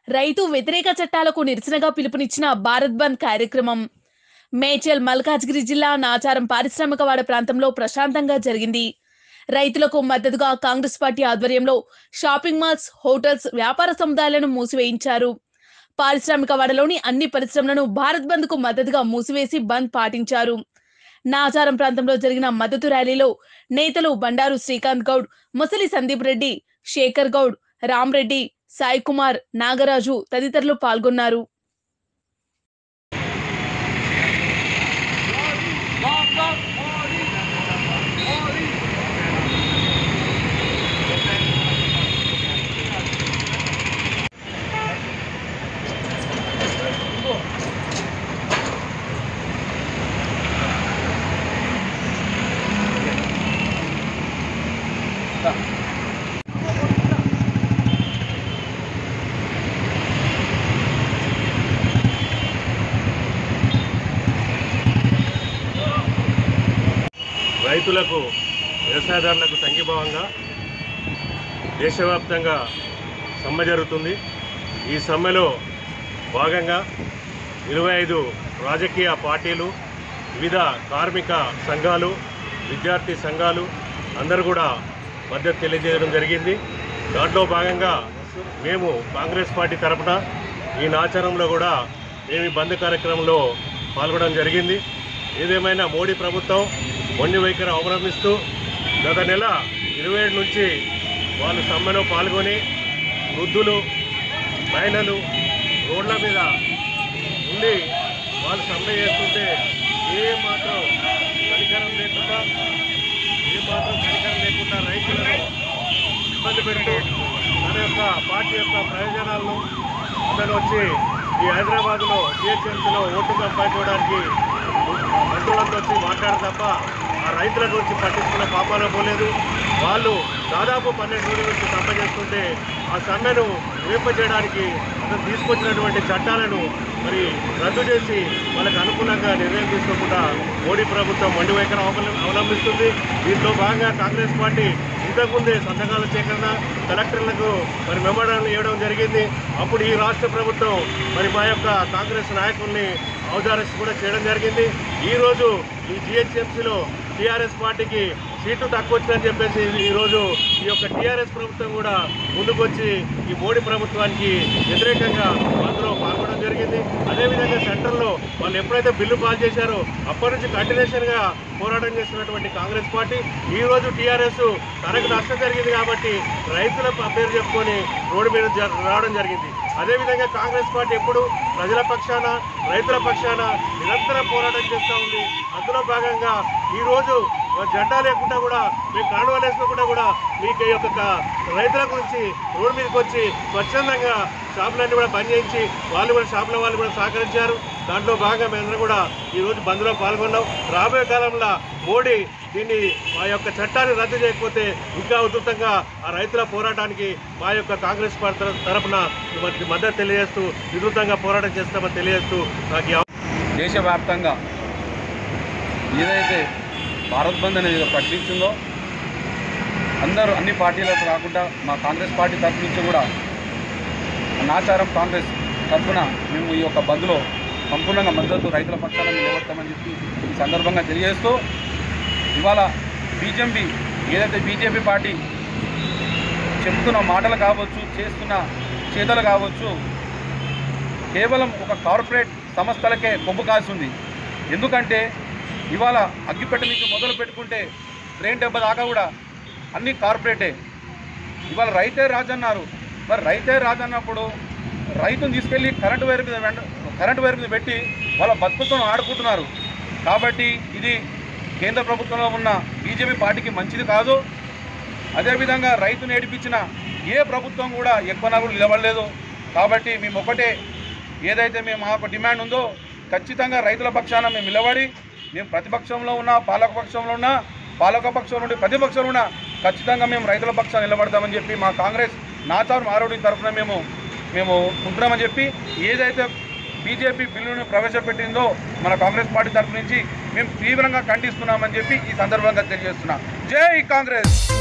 రైతు వ్యతిరేక చట్టాలకు నిరసనగా పిలుపునిచ్చిన భారత్ బంద్ కార్యక్రమం మేచల్ మల్కాజ్గిరి జిల్లా నాచారం పారిశ్రామికవాడ ప్రాంతంలో ప్రశాంతంగా జరిగింది రైతులకు మద్దతుగా కాంగ్రెస్ పార్టీ ఆధ్వర్యంలో షాపింగ్ మాల్స్ హోటల్స్ వ్యాపార సముదాయాలను మూసివేయించారు పారిశ్రామికవాడలోని అన్ని పరిశ్రమలను భారత్ బంద్ కు మద్దతుగా మూసివేసి బంద్ పాటించారు నాచారం ప్రాంతంలో జరిగిన మద్దతు ర్యాలీలో నేతలు బండారు శ్రీకాంత్ గౌడ్ ముసలి సందీప్ రెడ్డి శేఖర్ గౌడ్ రామ్రెడ్డి సాయి కుమార్ నాగరాజు తదితరులు పాల్గొన్నారు రైతులకు వ్యవసాయదారులకు సంఘీభావంగా దేశవ్యాప్తంగా సమ్మె జరుగుతుంది ఈ సమ్మెలో భాగంగా ఇరవై ఐదు రాజకీయ పార్టీలు వివిధ కార్మిక సంఘాలు విద్యార్థి సంఘాలు అందరూ కూడా మద్దతు తెలియజేయడం జరిగింది దాంట్లో భాగంగా మేము కాంగ్రెస్ పార్టీ తరపున ఈ నాచారంలో కూడా మేము ఈ బంద్ కార్యక్రమంలో పాల్గొనడం జరిగింది ఏదేమైనా మోడీ ప్రభుత్వం మొండి వైఖరి అవలంబిస్తూ గత నెల ఇరవై ఏడు నుంచి వాళ్ళు సమ్మెలో పాల్గొని వృద్ధులు మహిళలు రోడ్ల మీద ఉండి వాళ్ళు సమ్మె చేస్తుంటే ఏ మాత్రం కనికరం లేకుండా ఏ మాత్రం కనికరం లేకుండా రైతులను ఇబ్బంది పెడుతూ తన యొక్క పార్టీ యొక్క ప్రయోజనాలను అతను వచ్చి ఈ హైదరాబాద్లో జిహెచ్ఎంసీలో ఓటు సంపాదించడానికి మంత్రులతో వచ్చి మాట్లాడు తప్ప ఆ రైతుల గురించి పట్టించుకున్న పాపాలో పోలేదు వాళ్ళు దాదాపు పన్నెండు రోజుల నుంచి సమ్మె చేస్తుంటే ఆ సమ్మెను వేంపజేయడానికి అతను తీసుకొచ్చినటువంటి చట్టాలను మరి రద్దు చేసి వాళ్ళకి అనుకూలంగా నిర్ణయం తీసుకోకుండా మోడీ ప్రభుత్వం మండి వైఖరి అవలం- అవలంబిస్తుంది దీంట్లో భాగంగా కాంగ్రెస్ పార్టీ ఇంతకుముందే సంతకాల సేకరణ కలెక్టర్లకు మరి మెమోరాలు ఇవ్వడం జరిగింది అప్పుడు ఈ రాష్ట్ర ప్రభుత్వం మరి మా యొక్క కాంగ్రెస్ నాయకుల్ని ఔదారస్ కూడా చేయడం జరిగింది ఈరోజు ఈ జిహెచ్ఎంసీలో టీఆర్ఎస్ పార్టీకి సీట్లు తక్కువ వచ్చిందని చెప్పేసి ఈరోజు ఈ యొక్క టీఆర్ఎస్ ప్రభుత్వం కూడా ముందుకొచ్చి ఈ మోడీ ప్రభుత్వానికి వ్యతిరేకంగా అందులో పాల్గొనడం జరిగింది అదేవిధంగా సెంట్రల్లో వాళ్ళు ఎప్పుడైతే బిల్లు పాస్ చేశారో అప్పటి నుంచి కంటిన్యూషన్గా పోరాటం చేస్తున్నటువంటి కాంగ్రెస్ పార్టీ ఈ రోజు టీఆర్ఎస్ తనకు నష్టం జరిగింది కాబట్టి రైతుల పేరు చెప్పుకొని రోడ్డు మీద జ- రావడం జరిగింది అదేవిధంగా కాంగ్రెస్ పార్టీ ఎప్పుడు ప్రజల పక్షాన రైతుల పక్షాన నిరంతరం పోరాటం చేస్తూ ఉంది అందులో భాగంగా ఈరోజు జెండా లేకుండా కూడా మీకు కాండవాలు వేసుకోకుండా కూడా మీకు ఈ యొక్క క- రైతుల గురించి రోడ్డు మీదకి వచ్చి స్వచ్ఛందంగా షాపులన్నీ కూడా బంద్ చేయించి వాళ్ళు కూడా షాపుల వాళ్ళు కూడా సహకరించారు దాంట్లో భాగంగా మేమందరం కూడా ఈరోజు బంద్లో పాల్గొన్నాం రాబోయే కాలంలో మోడీ దీన్ని మా యొక్క చట్టాన్ని రద్దు చేయకపోతే ఇంకా ఉధృతంగా ఆ రైతుల పోరాటానికి మా యొక్క కాంగ్రెస్ పార్టీ తర- తరపున మరి మద్దతు తెలియజేస్తూ విధృతంగా పోరాటం చేస్తామని తెలియజేస్తూ నాకు ఈ అవ- దేశవ్యాప్తంగా ఏదైతే భారత్ బంద్ అనేది ప్రకటించిందో అందరూ అన్ని పార్టీలకు కాకుండా మా కాంగ్రెస్ పార్టీ తరఫు నుంచి కూడా నాచారం కాంగ్రెస్ తరఫున మేము ఈ యొక్క బంద్లో సంపూర్ణంగా మద్దతు రైతుల పక్షాన మేము నిలబడతామని చెప్పి ఈ సందర్భంగా తెలియజేస్తూ ఇవాళ బీజేపీ ఏదైతే బీజేపీ పార్టీ చెప్తున్న మాటలు కావచ్చు చేస్తున్న చేతలు కావచ్చు కేవలం ఒక కార్పొరేట్ సంస్థలకే కొమ్ము కాస్తుంది ఎందుకంటే ఇవాళ అగ్గిపెట్ట నుంచి మొదలు పెట్టుకుంటే ట్రైన్ డబ్బ దాకా కూడా అన్ని కార్పొరేటే ఇవాళ రైతే రాజన్నారు మరి రైతే రాజన్నప్పుడు రైతును తీసుకెళ్ళి కరెంటు వైర్ మీద వెంట కరెంటు వైర్ మీద పెట్టి వాళ్ళ బతుకుతో ఆడుకుంటున్నారు కాబట్టి ఇది కేంద్ర ప్రభుత్వంలో ఉన్న బీజేపీ పార్టీకి మంచిది కాదు అదేవిధంగా రైతును ఏడిపించిన ఏ ప్రభుత్వం కూడా ఎక్కువ కూడా నిలబడలేదు కాబట్టి మేము ఒకటే ఏదైతే మేము మాకు డిమాండ్ ఉందో ఖచ్చితంగా రైతుల పక్షాన మేము నిలబడి మేము ప్రతిపక్షంలో ఉన్నా పాలకపక్షంలో ఉన్నా పాలకపక్షం నుండి ప్రతిపక్షంలో ఉన్నా ఖచ్చితంగా మేము రైతుల పక్షాన నిలబడతామని చెప్పి మా కాంగ్రెస్ నాచారు మారోడి తరఫున మేము మేము ఉంటున్నామని చెప్పి ఏదైతే బీజేపీ బిల్లును ప్రవేశపెట్టిందో మన కాంగ్రెస్ పార్టీ తరఫు నుంచి మేము తీవ్రంగా ఖండిస్తున్నామని చెప్పి ఈ సందర్భంగా తెలియజేస్తున్నాం జై కాంగ్రెస్